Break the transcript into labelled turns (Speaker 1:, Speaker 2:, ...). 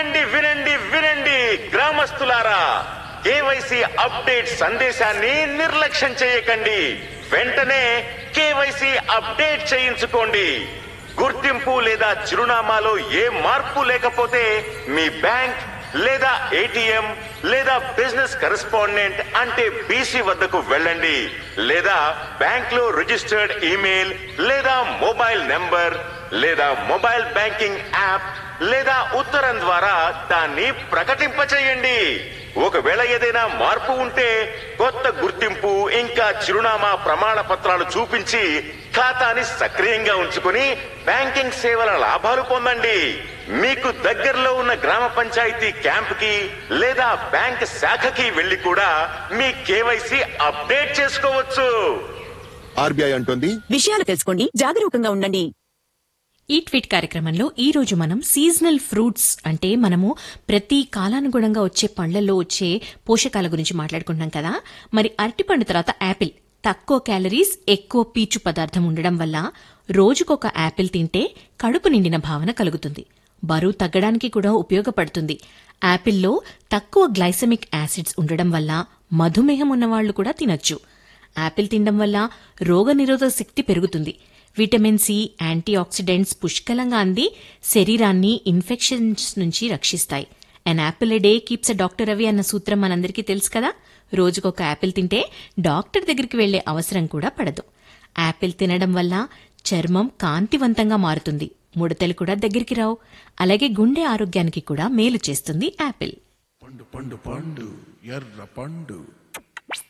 Speaker 1: వినండి వినండి వినండి గ్రామస్తులారా కేవైసీ అప్డేట్ సందేశాన్ని నిర్లక్ష్యం చేయకండి వెంటనే కేవైసీ అప్డేట్ చేయించుకోండి గుర్తింపు లేదా చిరునామాలో ఏ మార్పు లేకపోతే మీ బ్యాంక్ లేదా ఏటీఎం లేదా బిజినెస్ కరెస్పాండెంట్ అంటే బీసీ వద్దకు వెళ్ళండి లేదా బ్యాంక్ లో రిజిస్టర్డ్ ఈమెయిల్ లేదా మొబైల్ నెంబర్ లేదా మొబైల్ బ్యాంకింగ్ యాప్ లేదా ఉత్తరం ద్వారా దాన్ని ప్రకటింపచేయండి ఒకవేళ ఏదైనా మార్పు ఉంటే కొత్త గుర్తింపు ఇంకా చిరునామా ప్రమాణ పత్రాలు చూపించి ఖాతాని సక్రియంగా ఉంచుకుని బ్యాంకింగ్ సేవల లాభాలు పొందండి మీకు దగ్గరలో ఉన్న గ్రామ పంచాయతీ క్యాంప్ కి లేదా బ్యాంక్ శాఖకి వెళ్లి కూడా మీ కేవైసీ అప్డేట్ చేసుకోవచ్చు
Speaker 2: ఆర్బీఐ అంటోంది
Speaker 3: విషయాలు తెలుసుకోండి జాగరూకంగా ఉండండి
Speaker 4: ఈ ట్వీట్ కార్యక్రమంలో ఈ రోజు మనం సీజనల్ ఫ్రూట్స్ అంటే మనము ప్రతి కాలానుగుణంగా వచ్చే పండ్లలో వచ్చే పోషకాల గురించి మాట్లాడుకుంటున్నాం కదా మరి అరటిపండు తర్వాత యాపిల్ తక్కువ క్యాలరీస్ ఎక్కువ పీచు పదార్థం ఉండడం వల్ల రోజుకొక యాపిల్ తింటే కడుపు నిండిన భావన కలుగుతుంది బరువు తగ్గడానికి కూడా ఉపయోగపడుతుంది యాపిల్లో తక్కువ గ్లైసెమిక్ యాసిడ్స్ ఉండడం వల్ల మధుమేహం ఉన్నవాళ్లు కూడా తినొచ్చు యాపిల్ తినడం వల్ల రోగనిరోధక శక్తి పెరుగుతుంది విటమిన్ సి యాంటీ ఆక్సిడెంట్స్ పుష్కలంగా అంది శరీరాన్ని ఇన్ఫెక్షన్స్ నుంచి రక్షిస్తాయి an apple a day keeps a doctor అవి అన్న సూత్రం మనందరికీ తెలుసు కదా రోజుకొక యాపిల్ తింటే డాక్టర్ దగ్గరికి వెళ్లే అవసరం కూడా పడదు యాపిల్ తినడం వల్ల చర్మం కాంతివంతంగా మారుతుంది ముడతలు కూడా దగ్గరికి రావు అలాగే గుండె ఆరోగ్యానికి కూడా మేలు చేస్తుంది యాపిల్
Speaker 5: పండు పండు పండు ఎర్ర పండు